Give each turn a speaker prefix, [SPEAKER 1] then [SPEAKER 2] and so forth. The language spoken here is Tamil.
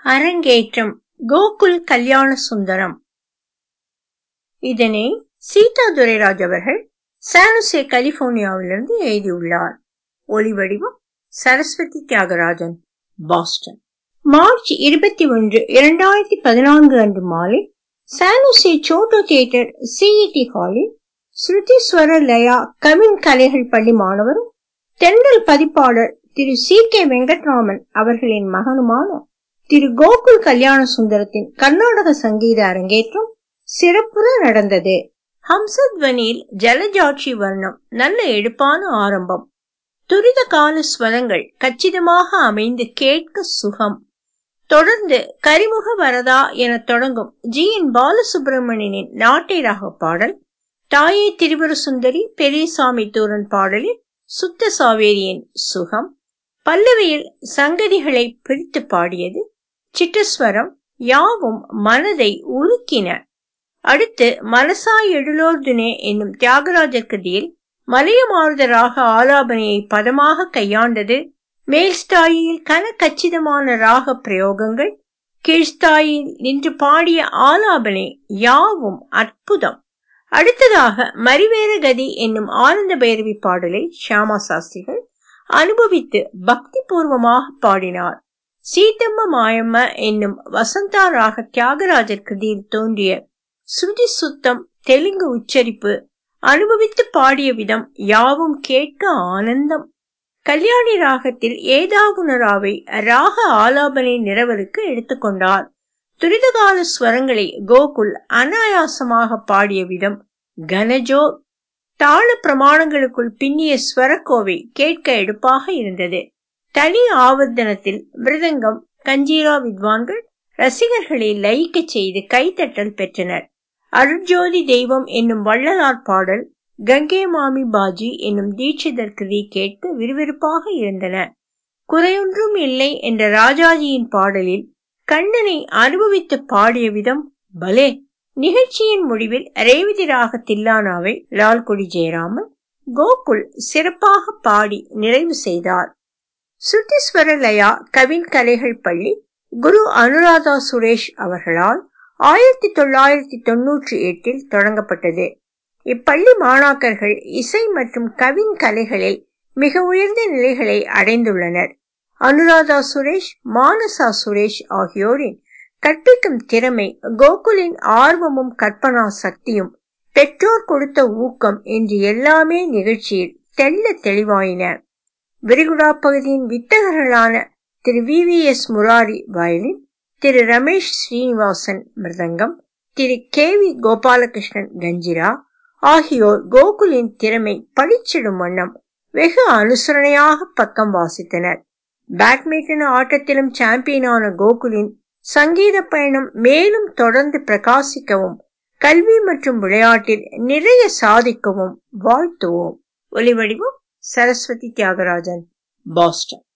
[SPEAKER 1] அரங்கேற்றம் கோகுல் கல்யாண சுந்தரம் இதனை சீதா துரைராஜ் அவர்கள் சானுசே கலிபோர்னியாவிலிருந்து எழுதியுள்ளார் ஒலிவடிவம் சரஸ்வதி தியாகராஜன் பாஸ்டன் மார்ச் இருபத்தி ஒன்று இரண்டாயிரத்தி பதினான்கு அன்று மாலை சானுசே சோட்டோ தியேட்டர் சிஇடி ஹாலில் ஸ்ருதிஸ்வர லயா கவின் கலைகள் பள்ளி மாணவரும் தென்றல் பதிப்பாளர் திரு சி கே வெங்கட்ராமன் அவர்களின் மகனுமான திரு கோகுல் கல்யாண சுந்தரத்தின் கர்நாடக சங்கீத அரங்கேற்றம் சிறப்புற நடந்தது ஹம்சத்வனியில் ஜலஜாட்சி வர்ணம் நல்ல எடுப்பான ஆரம்பம் துரித கால ஸ்வரங்கள் கச்சிதமாக அமைந்து கேட்க சுகம் தொடர்ந்து கரிமுக வரதா என தொடங்கும் ஜி என் பாலசுப்ரமணியனின் நாட்டை ராக பாடல் தாயே திரிபுர சுந்தரி பெரியசாமி தூரன் பாடலில் சுத்த சாவேரியின் சுகம் பல்லவியில் சங்கதிகளை பிரித்து பாடியது சிட்டஸ்வரம் யாவும் மனதை உருக்கின அடுத்து மனசாய் எழுலோர்துனே என்னும் தியாகராஜர் கதியில் மலையமாறுதராக ஆலாபனையை பதமாக கையாண்டது மேல்ஸ்தாயில் கன கச்சிதமான ராக பிரயோகங்கள் கீழ்ஸ்தாயில் நின்று பாடிய ஆலாபனை யாவும் அற்புதம் அடுத்ததாக மரிவேர கதி என்னும் ஆனந்த பைரவி பாடலை ஷியாமா சாஸ்திரிகள் அனுபவித்து பக்தி பூர்வமாக பாடினார் சீத்தம்ம மாயம்ம என்னும் வசந்தா ராக தியாகராஜர் கிருதியில் தோன்றிய ஸ்ருதி சுத்தம் தெலுங்கு உச்சரிப்பு அனுபவித்து பாடிய விதம் யாவும் கேட்க ஆனந்தம் கல்யாணி ராகத்தில் ஏதாகுணராவை ராக ஆலாபனை நிறவலுக்கு எடுத்துக்கொண்டார் துரிதகால ஸ்வரங்களை கோகுல் அனாயாசமாக பாடிய விதம் கனஜோ தாள பிரமாணங்களுக்குள் பின்னிய ஸ்வரக்கோவை கேட்க எடுப்பாக இருந்தது தனி ஆவர்த்தனத்தில் மிருதங்கம் கஞ்சீரா வித்வான்கள் ரசிகர்களை லயிக்க செய்து கைத்தட்டல் பெற்றனர் அருட்ஜோதி தெய்வம் என்னும் வள்ளலார் பாடல் கங்கே மாமி பாஜி என்னும் தீட்சிதர் கிருதி கேட்க விறுவிறுப்பாக இருந்தன குறையொன்றும் இல்லை என்ற ராஜாஜியின் பாடலில் கண்ணனை அனுபவித்து பாடிய விதம் பலே நிகழ்ச்சியின் முடிவில் ரேவதி ராக தில்லானாவை லால்குடி ஜெயராமன் கோகுல் சிறப்பாக பாடி நிறைவு செய்தார் சுட்டிஸ்வர லயா கவின் கலைகள் பள்ளி குரு அனுராதா சுரேஷ் அவர்களால் ஆயிரத்தி தொள்ளாயிரத்தி தொன்னூற்றி எட்டில் தொடங்கப்பட்டது இப்பள்ளி மாணாக்கர்கள் இசை மற்றும் கவின் கலைகளில் மிக உயர்ந்த நிலைகளை அடைந்துள்ளனர் அனுராதா சுரேஷ் மானசா சுரேஷ் ஆகியோரின் கற்பிக்கும் திறமை கோகுலின் ஆர்வமும் கற்பனா சக்தியும் பெற்றோர் கொடுத்த ஊக்கம் என்று எல்லாமே நிகழ்ச்சியில் தெள்ள தெளிவாயின விரிகுடா பகுதியின் வித்தகர்களான திரு V V S Murari violin திரு ரமேஷ் ஸ்ரீனிவாசன் மிருதங்கம் திரு கே வி கோபாலகிருஷ்ணன் கஞ்சிரா ஆகியோர் கோகுலின் திறமை பளிச்சிடும் வண்ணம் வெகு அனுசரணையாக பக்கம் வாசித்தனர் பேட்மிண்டன் ஆட்டத்திலும் சாம்பியனான கோகுலின் சங்கீத பயணம் மேலும் தொடர்ந்து பிரகாசிக்கவும் கல்வி மற்றும் விளையாட்டில் நிறைய சாதிக்கவும் வாழ்த்துவோம் ஒலிவடிவம் சரஸ்வதி தியாகராஜன் பாஸ்டன்